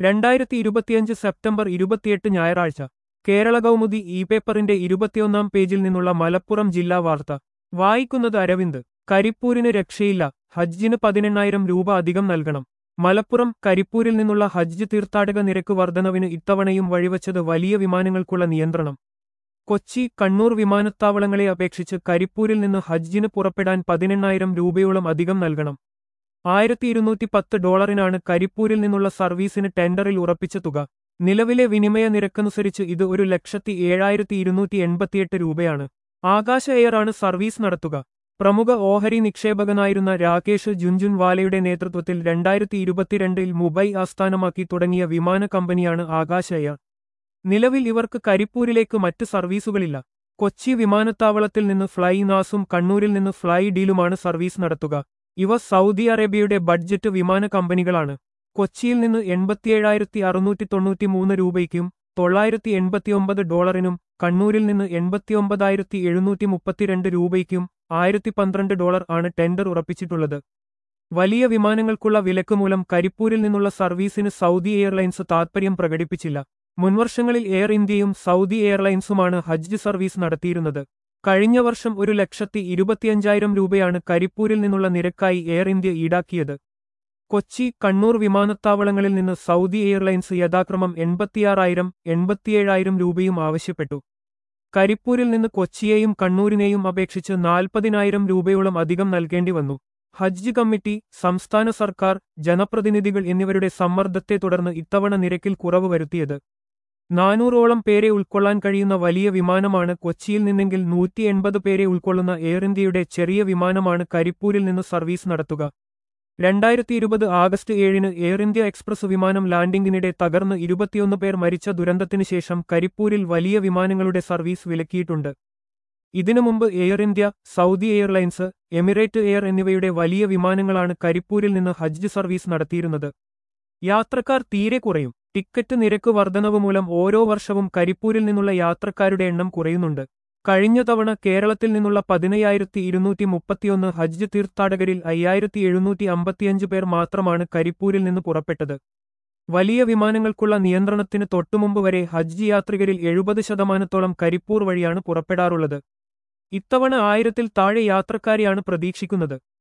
രണ്ടായിരത്തി ഇരുപത്തിയഞ്ച് സെപ്റ്റംബർ ഇരുപത്തിയെട്ട് ഞായറാഴ്ച കേരള കൗമുദി ഇ പേപ്പറിന്റെ ഇരുപത്തിയൊന്നാം പേജിൽ നിന്നുള്ള മലപ്പുറം ജില്ലാ വാർത്ത വായിക്കുന്നത് അരവിന്ദ് കരിപ്പൂരിന് രക്ഷയില്ല ഹജ്ജിന് പതിനെണ്ണായിരം രൂപ അധികം നൽകണം മലപ്പുറം കരിപ്പൂരിൽ നിന്നുള്ള ഹജ്ജ് തീർത്ഥാടക നിരക്ക് വർധനവിന് ഇത്തവണയും വഴിവച്ചത് വലിയ വിമാനങ്ങൾക്കുള്ള നിയന്ത്രണം കൊച്ചി കണ്ണൂർ വിമാനത്താവളങ്ങളെ അപേക്ഷിച്ച് കരിപ്പൂരിൽ നിന്ന് ഹജ്ജിന് പുറപ്പെടാൻ പതിനെണ്ണായിരം രൂപയോളം അധികം നൽകണം ആയിരത്തി ഇരുന്നൂറ്റി പത്ത് ഡോളറിനാണ് കരിപ്പൂരിൽ നിന്നുള്ള സർവീസിന് ടെൻഡറിൽ ഉറപ്പിച്ച തുക നിലവിലെ വിനിമയ നിരക്കനുസരിച്ച് ഇത് ഒരു ലക്ഷത്തി ഏഴായിരത്തി ഇരുന്നൂറ്റി എൺപത്തിയെട്ട് രൂപയാണ് ആകാശ എയർ ആണ് സർവീസ് നടത്തുക പ്രമുഖ ഓഹരി നിക്ഷേപകനായിരുന്ന രാകേഷ് ജുൻജുൻവാലയുടെ നേതൃത്വത്തിൽ രണ്ടായിരത്തി ഇരുപത്തിരണ്ടിൽ മുംബൈ ആസ്ഥാനമാക്കി തുടങ്ങിയ വിമാന കമ്പനിയാണ് ആകാശ എയർ നിലവിൽ ഇവർക്ക് കരിപ്പൂരിലേക്ക് മറ്റ് സർവീസുകളില്ല കൊച്ചി വിമാനത്താവളത്തിൽ നിന്ന് ഫ്ലൈ നാസും കണ്ണൂരിൽ നിന്ന് ഫ്ലൈ ഡീലുമാണ് സർവീസ് നടത്തുക ഇവ സൗദി അറേബ്യയുടെ ബഡ്ജറ്റ് വിമാന കമ്പനികളാണ് കൊച്ചിയിൽ നിന്ന് എൺപത്തിയേഴായിരത്തി അറുന്നൂറ്റി തൊണ്ണൂറ്റിമൂന്ന് രൂപയ്ക്കും തൊള്ളായിരത്തി എൺപത്തിയൊമ്പത് ഡോളറിനും കണ്ണൂരിൽ നിന്ന് എൺപത്തിയൊമ്പതായിരത്തി എഴുന്നൂറ്റി മുപ്പത്തിരണ്ട് രൂപയ്ക്കും ആയിരത്തി പന്ത്രണ്ട് ഡോളർ ആണ് ടെൻഡർ ഉറപ്പിച്ചിട്ടുള്ളത് വലിയ വിമാനങ്ങൾക്കുള്ള വിലക്ക് മൂലം കരിപ്പൂരിൽ നിന്നുള്ള സർവീസിന് സൗദി എയർലൈൻസ് താൽപര്യം പ്രകടിപ്പിച്ചില്ല മുൻവർഷങ്ങളിൽ എയർ ഇന്ത്യയും സൗദി എയർലൈൻസുമാണ് ഹജ്ജ് സർവീസ് നടത്തിയിരുന്നത് കഴിഞ്ഞ വർഷം ഒരു ലക്ഷത്തി ഇരുപത്തിയഞ്ചായിരം രൂപയാണ് കരിപ്പൂരിൽ നിന്നുള്ള നിരക്കായി എയർ ഇന്ത്യ ഈടാക്കിയത് കൊച്ചി കണ്ണൂർ വിമാനത്താവളങ്ങളിൽ നിന്ന് സൗദി എയർലൈൻസ് യഥാക്രമം എൺപത്തിയാറായിരം എൺപത്തിയേഴായിരം രൂപയും ആവശ്യപ്പെട്ടു കരിപ്പൂരിൽ നിന്ന് കൊച്ചിയെയും കണ്ണൂരിനെയും അപേക്ഷിച്ച് നാൽപ്പതിനായിരം രൂപയോളം അധികം നൽകേണ്ടി വന്നു ഹജ്ജ് കമ്മിറ്റി സംസ്ഥാന സർക്കാർ ജനപ്രതിനിധികൾ എന്നിവരുടെ സമ്മർദ്ദത്തെ തുടർന്ന് ഇത്തവണ നിരക്കിൽ കുറവ് വരുത്തിയത് നാനൂറോളം പേരെ ഉൾക്കൊള്ളാൻ കഴിയുന്ന വലിയ വിമാനമാണ് കൊച്ചിയിൽ നിന്നെങ്കിൽ നൂറ്റി എൺപത് പേരെ ഉൾക്കൊള്ളുന്ന എയർ ഇന്ത്യയുടെ ചെറിയ വിമാനമാണ് കരിപ്പൂരിൽ നിന്ന് സർവീസ് നടത്തുക രണ്ടായിരത്തി ഇരുപത് ആഗസ്റ്റ് ഏഴിന് എയർ ഇന്ത്യ എക്സ്പ്രസ് വിമാനം ലാൻഡിംഗിനിടെ തകർന്ന് ഇരുപത്തിയൊന്ന് പേർ മരിച്ച ദുരന്തത്തിനു ശേഷം കരിപ്പൂരിൽ വലിയ വിമാനങ്ങളുടെ സർവീസ് വിലക്കിയിട്ടുണ്ട് ഇതിനു മുമ്പ് air India Saudi airlines emirate air എന്നിവയുടെ വലിയ വിമാനങ്ങളാണ് കരിപ്പൂരിൽ നിന്ന് ഹജ്ജ് സർവീസ് നടത്തിയിരുന്നത് യാത്രക്കാർ തീരെ കുറയും ടിക്കറ്റ് നിരക്ക് വർധനവ് മൂലം ഓരോ വർഷവും കരിപ്പൂരിൽ നിന്നുള്ള യാത്രക്കാരുടെ എണ്ണം കുറയുന്നുണ്ട് കഴിഞ്ഞ തവണ കേരളത്തിൽ നിന്നുള്ള പതിനയ്യായിരത്തി ഇരുന്നൂറ്റി മുപ്പത്തിയൊന്ന് ഹജ്ജ് തീർത്ഥാടകരിൽ അയ്യായിരത്തി എഴുന്നൂറ്റി അമ്പത്തിയഞ്ച് പേർ മാത്രമാണ് കരിപ്പൂരിൽ നിന്ന് പുറപ്പെട്ടത് വലിയ വിമാനങ്ങൾക്കുള്ള നിയന്ത്രണത്തിന് തൊട്ടുമുമ്പ് വരെ ഹജ്ജ് യാത്രികരിൽ എഴുപത് ശതമാനത്തോളം കരിപ്പൂർ വഴിയാണ് പുറപ്പെടാറുള്ളത് ഇത്തവണ ആയിരത്തിൽ താഴെ യാത്രക്കാരെയാണ് പ്രതീക്ഷിക്കുന്നത്